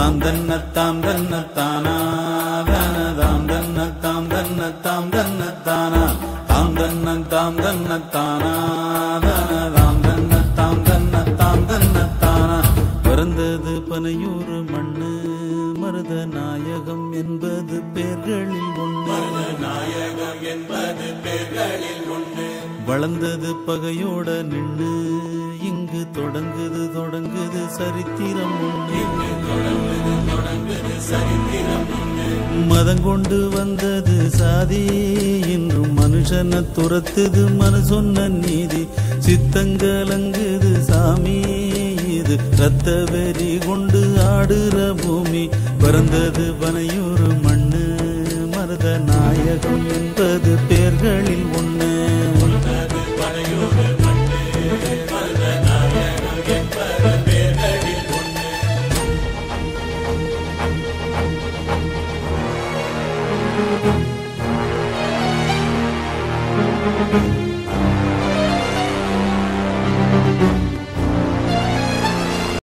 தாம் தன்ன தாம் தன்ன தானா தன தாம் தன்ன தாம் தன்ன தாம் தன்ன தானா தாம் தன்ன தாம் தன்ன தானா தன தாம் தன்ன தாம் தன்ன தாம் தன்ன தானா பிறந்தது பனையூர் மண்ணு மருத நாயகம் என்பது பேர்களில் ஒன்று நாயகம் என்பது பேர்களில் ஒன்று வளர்ந்தது பகையோட நின்னு இங்கு தொடங்குது தொடங்குது சரித்திரம் ஒன்று தொடங்குது சரித்திரம் ஒன்று மதம் கொண்டு வந்தது சாதி இன்றும் மனுஷனை துரத்துது மனு சொன்ன நீதி சித்தங்கலங்குது சாமி இது ரத்த வெறி கொண்டு ஆடுற பூமி பிறந்தது பனையூர் மண்ணு மருத நாயகம் என்பது பேர்களில் ஒண்ணு அது படையோடு மண்ணு மருத நாயகம் என்பது பேர்களில் ஒன்று Thank